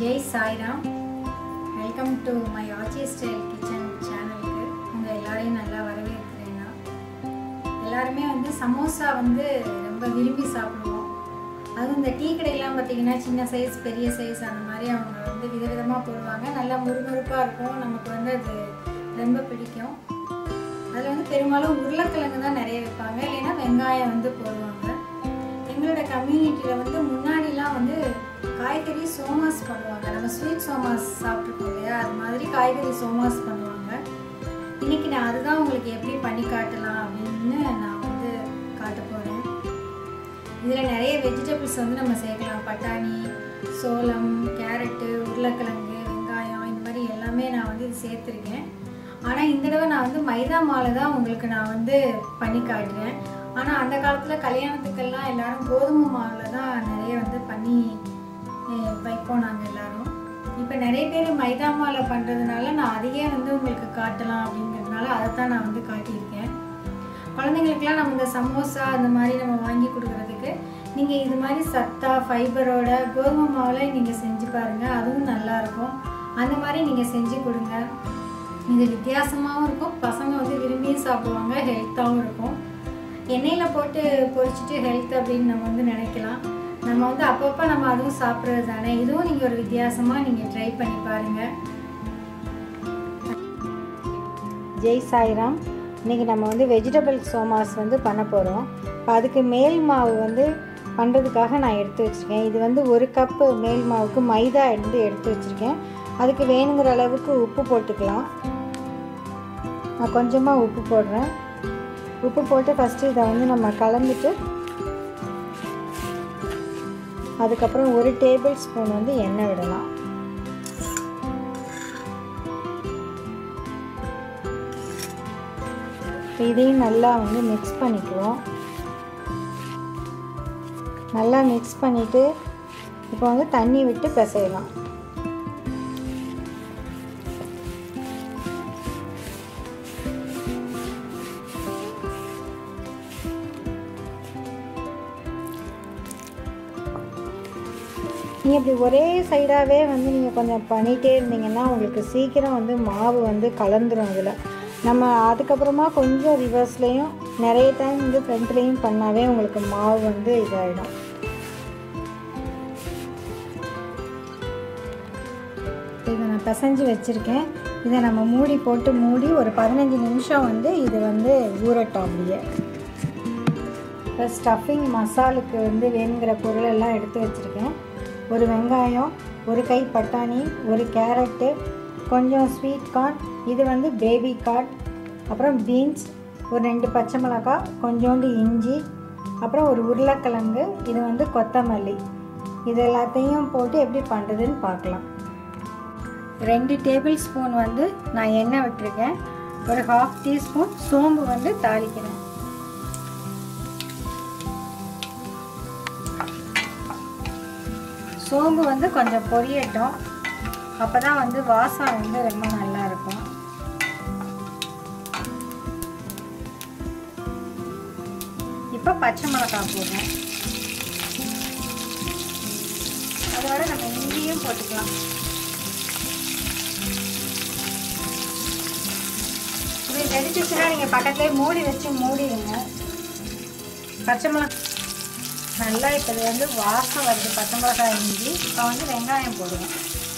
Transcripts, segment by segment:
Jai Sairam welcome to my Aachi style kitchen சேனலுக்கு உங்கள் எல்லாரையும் நல்லா வரவேற்கிறேன் நான் எல்லாருமே வந்து சமோசா வந்து ரொம்ப விரும்பி சாப்பிடுவோம் அதுவும் இந்த டீ கடையெல்லாம் பார்த்தீங்கன்னா சின்ன சைஸ் பெரிய சைஸ் அந்த மாதிரி அவங்க வந்து விதவிதமாக போடுவாங்க நல்லா முறுமுறுப்பாக இருக்கும் நமக்கு வந்து அது ரொம்ப பிடிக்கும் அதில் வந்து பெரும்பாலும் உருளைக்கிழங்கு தான் நிறைய வைப்பாங்க இல்லைன்னா வெங்காயம் வந்து போடுவாங்க எங்களோட கம்யூனிட்டியில் வந்து முன்னாடிலாம் வந்து காய்கறி சோமாஸ் பண்ணுவாங்க நம்ம ஸ்வீட் சோமாஸ் சாப்பிட்ருக்கோம் இல்லையா அது மாதிரி காய்கறி சோமாஸ் பண்ணுவாங்க இன்னைக்கு நான் அதுதான் உங்களுக்கு எப்படி பண்ணி காட்டலாம் அப்படின்னு நான் வந்து காட்ட போகிறேன் இதில் நிறைய வெஜிடபிள்ஸ் வந்து நம்ம சேர்க்கலாம் பட்டாணி சோளம் கேரட்டு உருளைக்கிழங்கு வெங்காயம் இந்த மாதிரி எல்லாமே நான் வந்து இது சேர்த்துருக்கேன் ஆனால் இந்த தடவை நான் வந்து மைதா மாலை தான் உங்களுக்கு நான் வந்து பண்ணி காட்டுறேன் ஆனால் அந்த காலத்தில் கல்யாணத்துக்கெல்லாம் எல்லாரும் கோதுமை மாவில் தான் நிறைய வந்து பண்ணி அஹ், வைப்போம் நாங்கள் எல்லாரும் இப்போ நிறைய பேர் மைதா மாலை பண்ணுறதுனால நான் அதையே வந்து உங்களுக்கு காட்டலாம் அப்படிங்கிறதுனால அதை தான் நான் வந்து காட்டியிருக்கேன் குழந்தைங்களுக்குலாம் நம்ம இந்த சமோசா அந்த மாதிரி நம்ம வாங்கி கொடுக்குறதுக்கு நீங்கள் இது மாதிரி சத்தா ஃபைபரோட கோதுமை மாவில் நீங்கள் செஞ்சு பாருங்கள் அதுவும் நல்லாயிருக்கும் அந்த மாதிரி நீங்கள் செஞ்சு கொடுங்க இது வித்தியாசமாகவும் இருக்கும் பசங்க வந்து விரும்பியும் சாப்பிடுவாங்க ஹெல்த்தாகவும் இருக்கும் எண்ணெயில் போட்டு பொரிச்சிட்டு ஹெல்த் அப்படின்னு நம்ம வந்து நினைக்கலாம் நம்ம வந்து அப்பப்போ நம்ம அதுவும் சாப்பிட்றது தானே இதுவும் நீங்கள் ஒரு வித்தியாசமாக நீங்கள் ட்ரை பண்ணி பாருங்கள் ஜெய் சாய்ராம் இன்றைக்கி நம்ம வந்து வெஜிடபிள் சோமாஸ் வந்து பண்ண போகிறோம் இப்போ அதுக்கு மேல் மாவு வந்து பண்ணுறதுக்காக நான் எடுத்து வச்சுருக்கேன் இது வந்து ஒரு கப்பு மேல் மாவுக்கு மைதா எடுத்து எடுத்து வச்சுருக்கேன் அதுக்கு வேணுங்கிற அளவுக்கு உப்பு போட்டுக்கலாம் நான் கொஞ்சமாக உப்பு போடுறேன் உப்பு போட்டு ஃபஸ்ட்டு இதை வந்து நம்ம கலந்துட்டு அதுக்கப்புறம் ஒரு டேபிள் ஸ்பூன் வந்து எண்ணெய் விடலாம் இப்போ இதையும் நல்லா வந்து மிக்ஸ் பண்ணிக்குவோம் நல்லா மிக்ஸ் பண்ணிவிட்டு இப்போ வந்து தண்ணி விட்டு பிசையலாம் நீங்கள் இப்படி ஒரே சைடாகவே வந்து நீங்கள் கொஞ்சம் பண்ணிகிட்டே இருந்தீங்கன்னா உங்களுக்கு சீக்கிரம் வந்து மாவு வந்து கலந்துரும் அதில் நம்ம அதுக்கப்புறமா கொஞ்சம் ரிவர்ஸ்லேயும் நிறைய டைம் வந்து ஃப்ரண்ட்லேயும் பண்ணாவே உங்களுக்கு மாவு வந்து இதாகிடும் இதை நான் பிசைஞ்சு வச்சுருக்கேன் இதை நம்ம மூடி போட்டு மூடி ஒரு பதினஞ்சு நிமிஷம் வந்து இது வந்து ஊறட்டும் அப்படியே இப்போ ஸ்டஃபிங் மசாலுக்கு வந்து வேணுங்கிற பொருள் எல்லாம் எடுத்து வச்சுருக்கேன் ஒரு வெங்காயம் ஒரு கை பட்டாணி ஒரு கேரட்டு கொஞ்சம் ஸ்வீட் கார்ன் இது வந்து பேபி கார்ன் அப்புறம் பீன்ஸ் ஒரு ரெண்டு பச்சை மிளகாய் கொஞ்சோண்டு இஞ்சி அப்புறம் ஒரு உருளைக்கிழங்கு இது வந்து கொத்தமல்லி இது எல்லாத்தையும் போட்டு எப்படி பண்ணுறதுன்னு பார்க்கலாம் ரெண்டு டேபிள் ஸ்பூன் வந்து நான் எண்ணெய் விட்டுருக்கேன் ஒரு ஹாஃப் டீஸ்பூன் சோம்பு வந்து தாளிக்கிறேன் சோம்பு வந்து கொஞ்சம் பொரியட்டும் அப்போ தான் வந்து வாசம் வந்து ரொம்ப நல்லா இருக்கும் இப்போ பச்சை மிளகாய் போடுறேன் அதோட நம்ம இஞ்சியும் போட்டுக்கலாம் இது வெடிச்சிச்சுன்னா நீங்கள் பக்கத்துலேயே மூடி வச்சு மூடிடுங்க பச்சை மிளகாய் நல்லா இப்போ இது வந்து வாசம் வருது பச்சை மிளகாய் இஞ்சி இப்போ வந்து வெங்காயம் போடுவோம்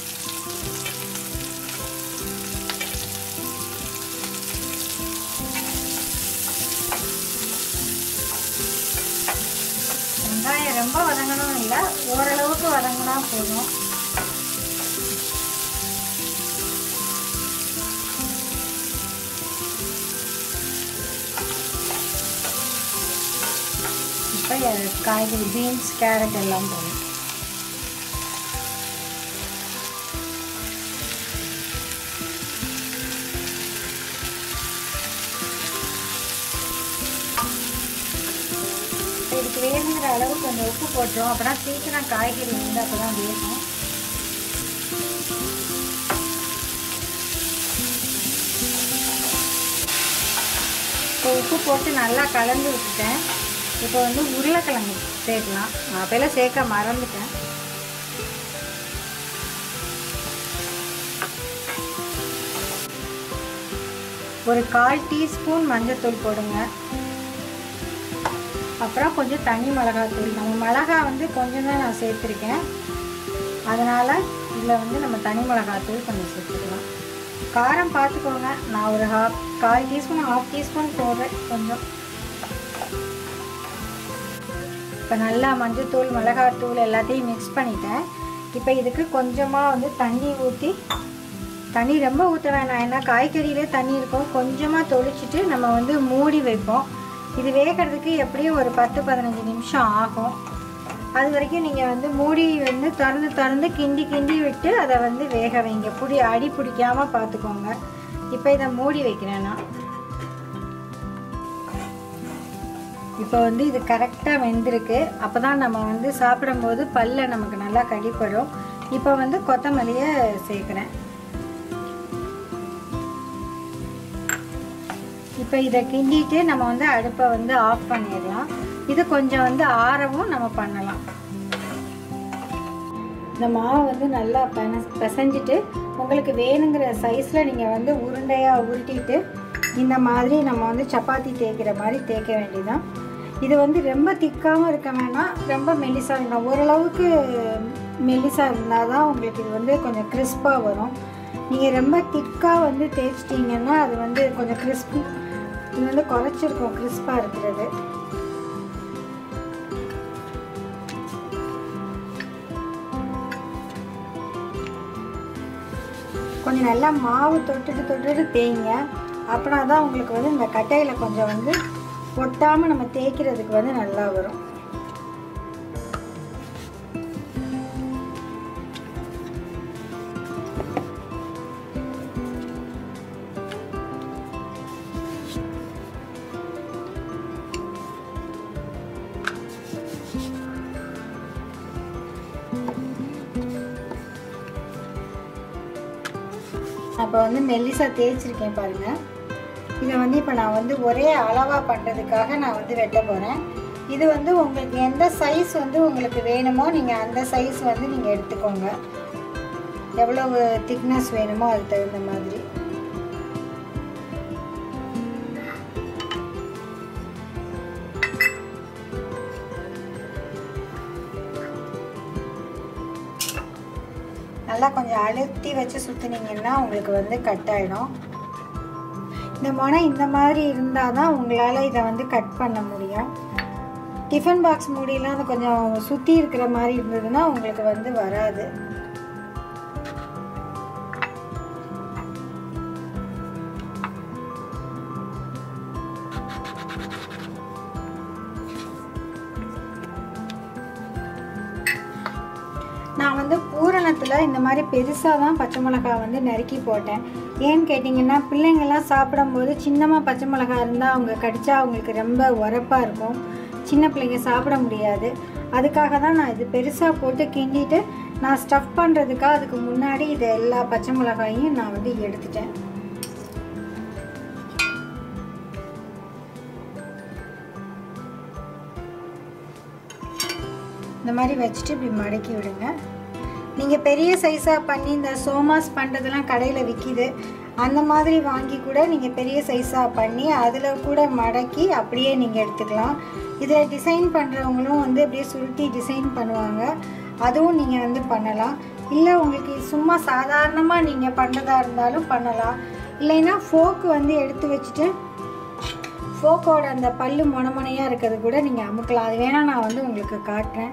வெங்காயம் ரொம்ப வதங்கணும் இல்லை ஓரளவுக்கு வதங்கினா போதும் இப்போ காய்கறி பீன்ஸ் கேரட் எல்லாம் போடும் இதுக்கு வேணுங்கிற அளவு கொஞ்சம் உப்பு போட்டோம் அப்பதான் சீக்கிரம் காய்கறி வந்து அப்போ தான் வேகும் இப்போ உப்பு போட்டு நல்லா கலந்து விட்டுட்டேன் இப்போ வந்து உருளைக்கிழங்கு சேர்க்கலாம் நான் அப்போல்லாம் சேர்க்க மறந்துட்டேன் ஒரு கால் டீஸ்பூன் மஞ்சத்தூள் போடுங்க அப்புறம் கொஞ்சம் தனி மிளகாத்தூள் நம்ம மிளகா வந்து கொஞ்சம் தான் நான் சேர்த்துருக்கேன் அதனால் இதில் வந்து நம்ம தனி மிளகாத்தூள் கொஞ்சம் சேர்த்துக்கலாம் காரம் பார்த்துக்கோங்க நான் ஒரு ஹாஃப் கால் டீஸ்பூன் ஹாஃப் டீஸ்பூன் போடுறேன் கொஞ்சம் இப்போ நல்லா மஞ்சத்தூள் மிளகாத்தூள் எல்லாத்தையும் மிக்ஸ் பண்ணிட்டேன் இப்போ இதுக்கு கொஞ்சமாக வந்து தண்ணி ஊற்றி தண்ணி ரொம்ப ஊற்ற வேணாம் ஏன்னா காய்கறியிலே தண்ணி இருக்கும் கொஞ்சமாக தொளிச்சிட்டு நம்ம வந்து மூடி வைப்போம் இது வேகிறதுக்கு எப்படியும் ஒரு பத்து பதினஞ்சு நிமிஷம் ஆகும் அது வரைக்கும் நீங்கள் வந்து மூடி வந்து திறந்து திறந்து கிண்டி கிண்டி விட்டு அதை வந்து வேக வைங்க புடி அடி பிடிக்காமல் பார்த்துக்கோங்க இப்போ இதை மூடி வைக்கிறேன் நான் இப்போ வந்து இது கரெக்டாக வெந்திருக்கு அப்போ தான் நம்ம வந்து சாப்பிடும்போது பல்ல நமக்கு நல்லா கடிப்படும் இப்போ வந்து கொத்தமல்லியை சேர்க்குறேன் இப்போ இதை கிண்டிட்டு நம்ம வந்து அடுப்பை வந்து ஆஃப் பண்ணிடலாம் இது கொஞ்சம் வந்து ஆறவும் நம்ம பண்ணலாம் இந்த மாவு வந்து நல்லா பென பிசைஞ்சிட்டு உங்களுக்கு வேணுங்கிற சைஸில் நீங்கள் வந்து உருண்டையாக உருட்டிட்டு இந்த மாதிரி நம்ம வந்து சப்பாத்தி தேய்க்கிற மாதிரி தேய்க்க வேண்டியதான் இது வந்து ரொம்ப திக்காகவும் இருக்க வேணாம் ரொம்ப மெல்லிசாக இருக்கணும் ஓரளவுக்கு மெல்லிசாக இருந்தால் தான் உங்களுக்கு இது வந்து கொஞ்சம் கிறிஸ்பாக வரும் நீங்கள் ரொம்ப திக்காக வந்து தேய்ச்சிட்டிங்கன்னா அது வந்து கொஞ்சம் கிறிஸ்பி இது வந்து குறைச்சிருக்கும் கிறிஸ்பாக இருக்கிறது கொஞ்சம் நல்லா மாவு தொட்டுட்டு தொட்டுட்டு தேய்ங்க அப்படின்னா தான் உங்களுக்கு வந்து இந்த கட்டையில் கொஞ்சம் வந்து ஒட்டாமல் நம்ம தேய்க்கிறதுக்கு வந்து நல்லா வரும் அப்போ வந்து மெல்லிசா தேய்ச்சிருக்கேன் பாருங்கள் இதை வந்து இப்போ நான் வந்து ஒரே அளவாக பண்ணுறதுக்காக நான் வந்து வெட்ட போகிறேன் இது வந்து உங்களுக்கு எந்த சைஸ் வந்து உங்களுக்கு வேணுமோ நீங்கள் அந்த சைஸ் வந்து நீங்கள் எடுத்துக்கோங்க எவ்வளவு திக்னஸ் வேணுமோ அதுக்கு தகுந்த மாதிரி நல்லா கொஞ்சம் அழுத்தி வச்சு சுற்றுனீங்கன்னா உங்களுக்கு வந்து கட் ஆகிடும் இந்த முனை இந்த மாதிரி இருந்தால் தான் உங்களால் இதை வந்து கட் பண்ண முடியும் டிஃபன் பாக்ஸ் மூடியெல்லாம் அது கொஞ்சம் சுற்றி இருக்கிற மாதிரி இருந்ததுன்னா உங்களுக்கு வந்து வராது நான் வந்து பூரணத்தில் இந்த மாதிரி பெருசாக தான் பச்சை மிளகாய் வந்து நறுக்கி போட்டேன் ஏன்னு கேட்டிங்கன்னா பிள்ளைங்கள்லாம் சாப்பிடும்போது சின்னமாக பச்சை மிளகாய் இருந்தால் அவங்க கடித்தா அவங்களுக்கு ரொம்ப உரப்பாக இருக்கும் சின்ன பிள்ளைங்க சாப்பிட முடியாது அதுக்காக தான் நான் இது பெருசாக போட்டு கிண்டிட்டு நான் ஸ்டஃப் பண்ணுறதுக்காக அதுக்கு முன்னாடி இது எல்லா பச்சை மிளகாயும் நான் வந்து எடுத்துட்டேன் இந்த மாதிரி வச்சுட்டு இப்படி மடக்கி விடுங்க நீங்கள் பெரிய சைஸாக பண்ணி இந்த சோமாஸ் பண்ணுறதெல்லாம் கடையில் விற்கிது அந்த மாதிரி வாங்கி கூட நீங்கள் பெரிய சைஸாக பண்ணி அதில் கூட மடக்கி அப்படியே நீங்கள் எடுத்துக்கலாம் இதில் டிசைன் பண்ணுறவங்களும் வந்து அப்படியே சுருட்டி டிசைன் பண்ணுவாங்க அதுவும் நீங்கள் வந்து பண்ணலாம் இல்லை உங்களுக்கு சும்மா சாதாரணமாக நீங்கள் பண்ணுறதா இருந்தாலும் பண்ணலாம் இல்லைன்னா ஃபோக்கு வந்து எடுத்து வச்சுட்டு ஃபோக்கோட அந்த பல்லு மொனமொனையாக இருக்கிறது கூட நீங்கள் அமுக்கலாம் அது வேணால் நான் வந்து உங்களுக்கு காட்டுறேன்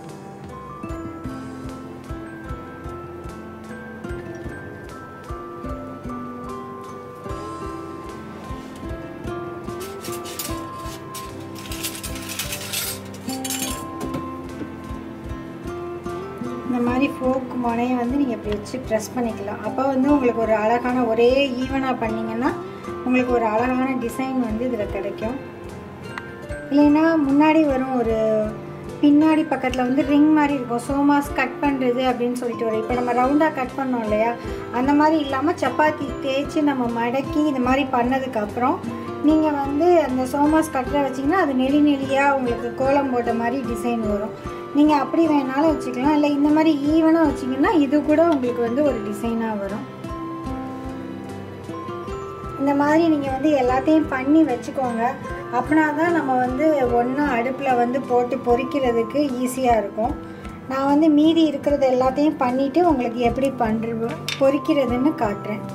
இந்த மாதிரி ஃபோக் முனையை வந்து நீங்கள் இப்படி வச்சு ப்ரெஸ் பண்ணிக்கலாம் அப்போ வந்து உங்களுக்கு ஒரு அழகான ஒரே ஈவனாக பண்ணிங்கன்னா உங்களுக்கு ஒரு அழகான டிசைன் வந்து இதில் கிடைக்கும் இல்லைன்னா முன்னாடி வரும் ஒரு பின்னாடி பக்கத்தில் வந்து ரிங் மாதிரி இருக்கும் சோமாஸ் கட் பண்ணுறது அப்படின்னு சொல்லிட்டு வரும் இப்போ நம்ம ரவுண்டாக கட் பண்ணோம் இல்லையா அந்த மாதிரி இல்லாமல் சப்பாத்தி தேய்ச்சி நம்ம மடக்கி இந்த மாதிரி பண்ணதுக்கப்புறம் நீங்கள் வந்து அந்த சோமாஸ் கட்டரை வச்சிங்கன்னா அது நெளி நெளியாக உங்களுக்கு கோலம் போட்ட மாதிரி டிசைன் வரும் நீங்கள் அப்படி வேணாலும் வச்சுக்கலாம் இல்லை இந்த மாதிரி ஈவனாக வச்சிங்கன்னா இது கூட உங்களுக்கு வந்து ஒரு டிசைனாக வரும் இந்த மாதிரி நீங்கள் வந்து எல்லாத்தையும் பண்ணி வச்சுக்கோங்க அப்படின்னா தான் நம்ம வந்து ஒன்றா அடுப்பில் வந்து போட்டு பொரிக்கிறதுக்கு ஈஸியாக இருக்கும் நான் வந்து மீதி இருக்கிறது எல்லாத்தையும் பண்ணிவிட்டு உங்களுக்கு எப்படி பண்ணுறது பொரிக்கிறதுன்னு காட்டுறேன்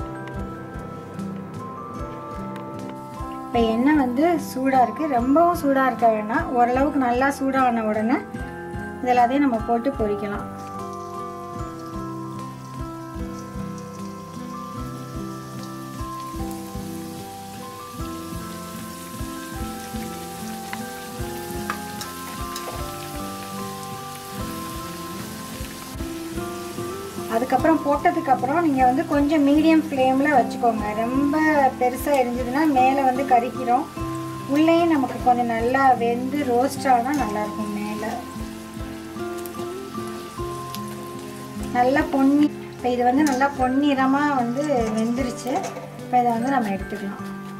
இப்போ எண்ணெய் வந்து சூடாக இருக்குது ரொம்பவும் சூடாக இருக்க வேண்டாம் ஓரளவுக்கு நல்லா சூடான உடனே இது எல்லாத்தையும் நம்ம போட்டு பொரிக்கலாம் அதுக்கப்புறம் போட்டதுக்கப்புறம் நீங்கள் வந்து கொஞ்சம் மீடியம் ஃப்ளேமில் வச்சுக்கோங்க ரொம்ப பெருசாக எரிஞ்சதுன்னா மேலே வந்து கறிக்கிறோம் உள்ளேயும் நமக்கு கொஞ்சம் நல்லா வெந்து ரோஸ்ட் ஆனால் நல்லாயிருக்கும் மேலே நல்லா பொன்னி இப்போ இது வந்து நல்லா பொன்னிறமாக வந்து வெந்துருச்சு இப்போ இதை வந்து நம்ம எடுத்துக்கலாம்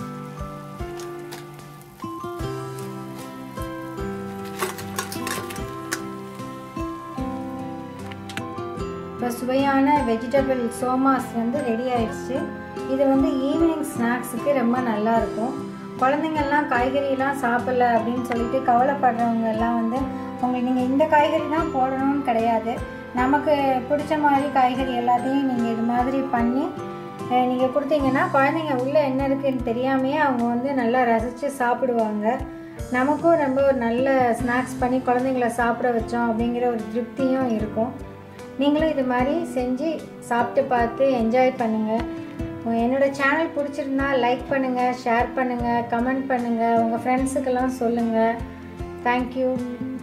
இப்போ சுவையான வெஜிடபிள் சோமாஸ் வந்து ரெடி ஆயிடுச்சு இது வந்து ஈவினிங் ஸ்நாக்ஸுக்கு ரொம்ப நல்லா இருக்கும் குழந்தைங்கள்லாம் காய்கறியெல்லாம் சாப்பிடல அப்படின்னு சொல்லிட்டு கவலைப்படுறவங்க எல்லாம் வந்து உங்களுக்கு நீங்கள் இந்த காய்கறி தான் போடணும்னு கிடையாது நமக்கு பிடிச்ச மாதிரி காய்கறி எல்லாத்தையும் நீங்கள் இது மாதிரி பண்ணி நீங்கள் கொடுத்தீங்கன்னா குழந்தைங்க உள்ளே என்ன இருக்குன்னு தெரியாமையே அவங்க வந்து நல்லா ரசித்து சாப்பிடுவாங்க நமக்கும் ரொம்ப ஒரு நல்ல ஸ்நாக்ஸ் பண்ணி குழந்தைங்கள சாப்பிட வச்சோம் அப்படிங்கிற ஒரு திருப்தியும் இருக்கும் நீங்களும் இது மாதிரி செஞ்சு சாப்பிட்டு பார்த்து என்ஜாய் பண்ணுங்கள் என்னோடய சேனல் பிடிச்சிருந்தா லைக் பண்ணுங்கள் ஷேர் பண்ணுங்கள் கமெண்ட் பண்ணுங்கள் உங்கள் ஃப்ரெண்ட்ஸுக்கெல்லாம் சொல்லுங்கள் தேங்க்யூ